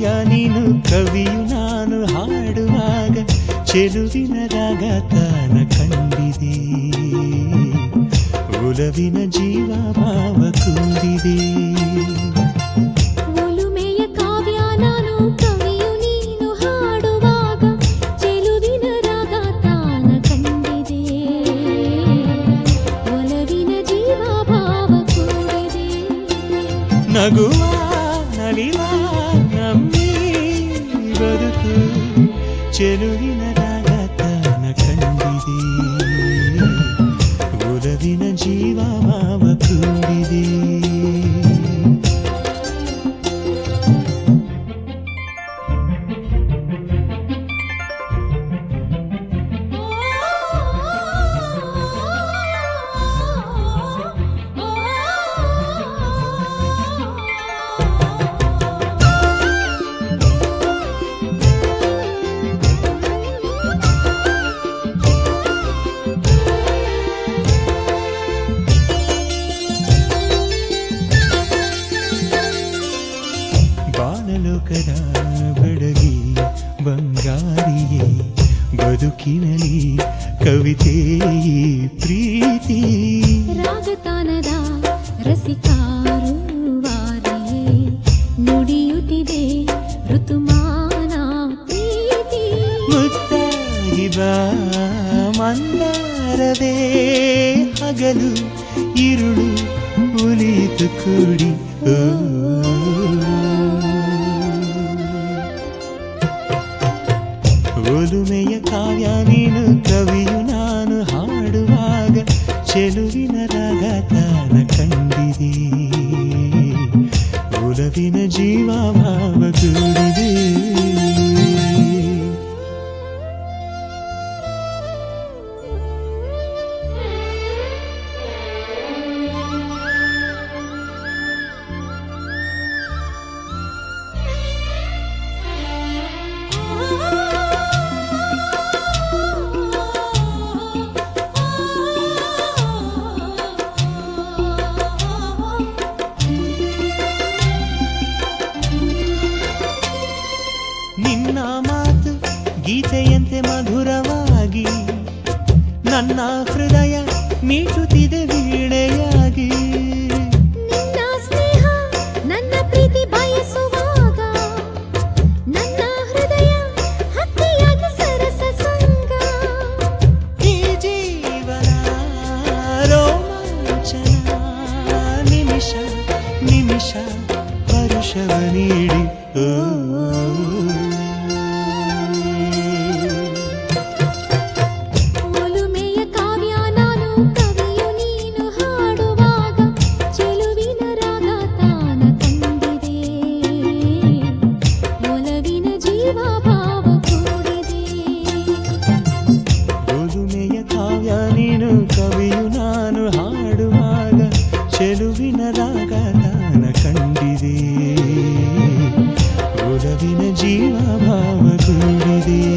ಕಾವ್ಯ ನೀನು ಕವಿಯು ನಾನು ಹಾಡುವಾಗ ಚೆಲುವಿನ ರಾಗ ತಾನ ಕಂಡಿದೆ ಒಲವಿನ ಜೀವ ಭಾವ ಕೂಡಿದೆ ಒಲುಮೆಯ ಕಾವ್ಯ ನಾನು ಕವಿಯು ನೀನು ಹಾಡುವಾಗ ಚೆಲುವಿನ ರಾಗ ತಾನ ಕಂಡಿದೆ ಒಲವಿನ ಜೀವ ಭಾವ ಕೂಡಿದೆ ನಗುವ ನಲಿವ ನಮ್ಮಿ ಬದುಕು ಚೆಲುವಿನ ರಾಗ ತಾನ ಕಂಡಿದೆ ಒಲವಿನ ಜೀವ ಭಾವ ಕೂಡಿದೆ ಬಾಣಲೋಕದ ಬೆಡಗಿ ಬಂಗಾರಿಯೇ ಬದುಕಿನಲಿ ಕವಿತೆ ಈ ಪ್ರೀತಿ ರಾಗತಾನದ ರಸಿಕಾರು ವಾರಿಯೇ ನುಡಿಯುತ್ತಿದೆ ಋತುಮಾನ ಪ್ರೀತಿ ಮುತ್ತಾಗಿವ ಮಂದಾರವೇ ಹಗಲು ಇರುಳು ಉಳಿತು ಕೂಡಿ ಓ. ಒಲುಮೆಯ ಕಾವ್ಯ ನೀನು ಕವಿಯು ನಾನು ಹಾಡುವಾಗ ಚೆಲುವಿನ ರಾಗ ತಾನ ಕಂಡಿದೆ ಒಲವಿನ ಜೀವ ಭಾವ ಕೂಡಿದೆ ನಿನ್ನ ಮಾತು ಗೀತೆಯಂತೆ ಮಧುರವಾಗಿ ನನ್ನ ಹೃದಯ ಮೀಟುತ್ತಿದೆ ವೀಣೆಯಾಗಿ ನಿನ್ನ ಸ್ನೇಹ ನನ್ನ ಪ್ರೀತಿ ಬಯಸುವಾಗ ನನ್ನ ಹೃದಯ ಹಕ್ಕಿಯಾಗಿ ಸರಸ ಸಂಗ ಈ ಜೀವನ ರೋಮಾಂಚನ ನಿಮಿಷ ನಿಮಿಷ ಹರುಷವ ನೀಡಿ ಓ. ಒಲುಮೆಯ ಕಾವ್ಯ ನಾನು ಕವಿಯು ನೀನು ಹಾಡುವಾಗ ಚೆಲುವಿನ ರಾಗ ತಾನ ಕಂಡಿದೆ ಒಲವಿನ ಜೀವ ಭಾವ ಕೂಡಿದೆ ಒಲುಮೆಯ ಕಾವ್ಯ ನೀನು ಕವಿಯು ನಾನು ಹಾಡುವಾಗ ಚೆಲುವಿನ ರಾಗ ತಾನ ಕಂಡಿದೆ ಒಲವಿನ ಜೀವ ಭಾವ ಕೂಡಿದೆ